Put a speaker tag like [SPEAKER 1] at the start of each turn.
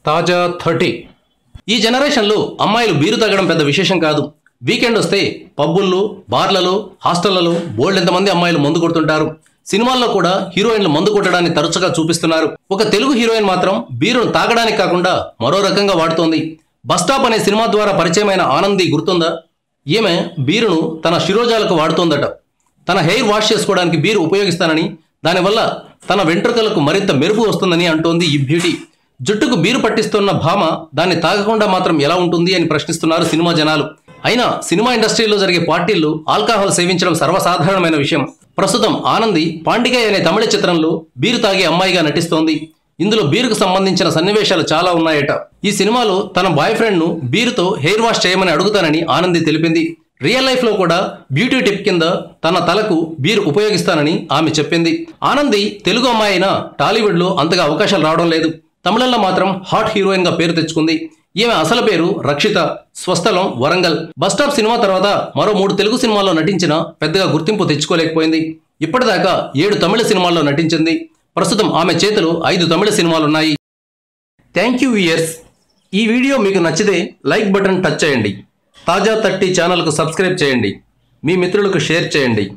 [SPEAKER 1] తాజా థర్టీ ఈ జనరేషన్లో అమ్మాయిలు బీరు తాగడం పెద్ద విశేషం కాదు వీకెండ్ వస్తే పబ్బుల్లో బార్లలో హాస్టళ్లలో బోల్డ్ ఎంతమంది అమ్మాయిలు మందు కొడుతుంటారు సినిమాల్లో కూడా హీరోయిన్లు మందు కొట్టడాన్ని తరచుగా చూపిస్తున్నారు ఒక తెలుగు హీరోయిన్ మాత్రం బీరును తాగడానికి కాకుండా మరో రకంగా వాడుతోంది బస్టాప్ అనే సినిమా ద్వారా పరిచయమైన ఆనంది గుర్తుందా ఈమె బీరును తన శిరోజాలకు వాడుతోందట తన హెయిర్ వాష్ చేసుకోవడానికి బీరు ఉపయోగిస్తానని దానివల్ల తన వెంట్రుకలకు మరింత మెరుపు వస్తుందని అంటోంది ఈ బ్యూటీ జుట్టుకు బీరు పట్టిస్తున్న భామ దాన్ని తాగకుండా మాత్రం ఎలా ఉంటుంది అని ప్రశ్నిస్తున్నారు సినిమా జనాలు అయినా సినిమా ఇండస్ట్రీలో జరిగే పార్టీల్లో ఆల్కహాల్ సేవించడం సర్వసాధారణమైన విషయం ప్రస్తుతం ఆనంది పాండిగయ్ అనే తమిళ చిత్రంలో బీరు తాగే అమ్మాయిగా నటిస్తోంది ఇందులో బీరుకు సంబంధించిన సన్నివేశాలు చాలా ఉన్నాయట ఈ సినిమాలో తన బాయ్ ఫ్రెండ్ ను బీరుతో హెయిర్ వాష్ చేయమని అడుగుతానని ఆనంది తెలిపింది రియల్ లైఫ్ లో కూడా బ్యూటీ టిప్ కింద తన తలకు బీర్ ఉపయోగిస్తానని ఆమె చెప్పింది ఆనంది తెలుగు అమ్మాయి అయినా టాలీవుడ్ లో అంతగా అవకాశాలు రావడం లేదు తమిళంలో మాత్రం హాట్ హీరోయిన్ గా పేరు తెచ్చుకుంది ఈమె అసలు పేరు రక్షిత స్వస్థలం వరంగల్ బస్టాప్ సినిమా తర్వాత మరో మూడు తెలుగు సినిమాల్లో నటించిన పెద్దగా గుర్తింపు తెచ్చుకోలేకపోయింది ఇప్పటిదాకా ఏడు తమిళ సినిమాల్లో నటించింది ప్రస్తుతం ఆమె చేతిలో ఐదు తమిళ సినిమాలున్నాయి థ్యాంక్ యూ ఇయర్స్ ఈ వీడియో మీకు నచ్చితే లైక్ బటన్ టచ్ చేయండి తాజా థర్టీ ఛానల్కు సబ్స్క్రైబ్ చేయండి మీ మిత్రులకు షేర్ చేయండి